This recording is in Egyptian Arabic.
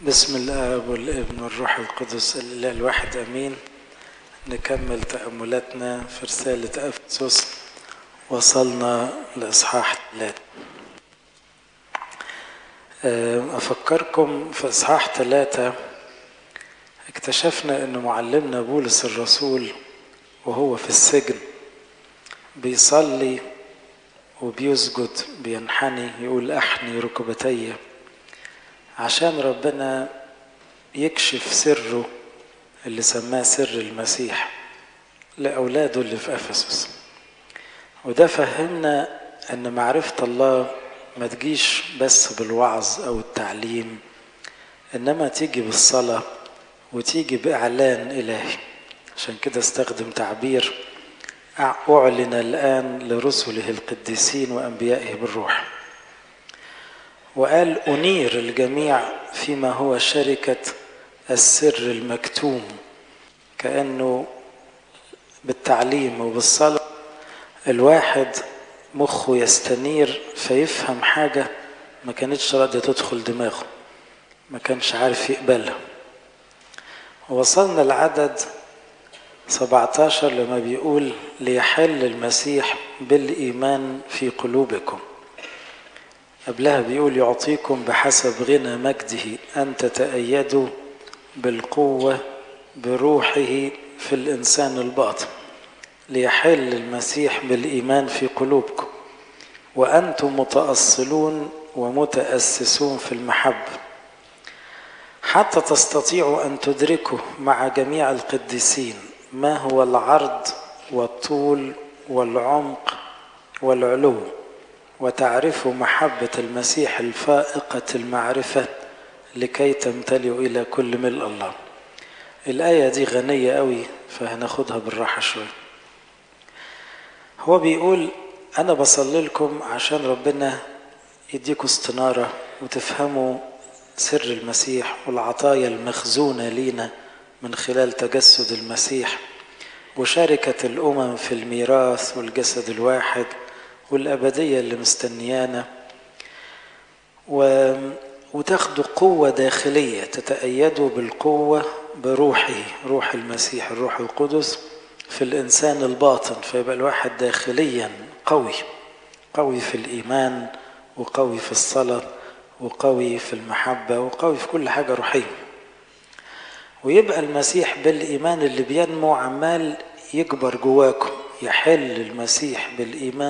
بسم الآب والابن والروح القدس الإله الواحد أمين نكمل تأملاتنا في رسالة أفسس وصلنا لإصحاح ثلاثة أفكركم في إصحاح ثلاثة اكتشفنا أن معلمنا بولس الرسول وهو في السجن بيصلي وبيسجد بينحني يقول أحني ركبتي عشان ربنا يكشف سره اللي سماه سر المسيح لأولاده اللي في أفسس وده فهمنا أن معرفة الله ما تجيش بس بالوعظ أو التعليم إنما تيجي بالصلاة وتيجي بإعلان إلهي عشان كده استخدم تعبير أعلن الآن لرسله القديسين وأنبيائه بالروح وقال أنير الجميع فيما هو شركة السر المكتوم كأنه بالتعليم وبالصلاة الواحد مخه يستنير فيفهم حاجة ما كانتش راضية تدخل دماغه ما كانش عارف يقبلها وصلنا العدد 17 لما بيقول ليحل المسيح بالإيمان في قلوبكم قبلها بيقول يعطيكم بحسب غنى مجده أن تتأيدوا بالقوة بروحه في الإنسان الباطن ليحل المسيح بالإيمان في قلوبكم وأنتم متأصلون ومتأسسون في المحبة حتى تستطيعوا أن تدركوا مع جميع القديسين ما هو العرض والطول والعمق والعلو وتعرفوا محبة المسيح الفائقة المعرفة لكي تمتلئوا إلى كل ملء الله الآية دي غنية قوي فهناخدها بالراحة شوية هو بيقول أنا بصلي لكم عشان ربنا يديكوا استنارة وتفهموا سر المسيح والعطايا المخزونة لينا من خلال تجسد المسيح وشاركة الأمم في الميراث والجسد الواحد والأبدية اللي مستنيانا و... وتاخدوا قوة داخلية تتأيدوا بالقوة بروحه روح المسيح الروح القدس في الإنسان الباطن فيبقى الواحد داخليا قوي قوي في الإيمان وقوي في الصلاة وقوي في المحبة وقوي في كل حاجة روحية ويبقى المسيح بالإيمان اللي بينمو عمال يكبر جواكم يحل المسيح بالإيمان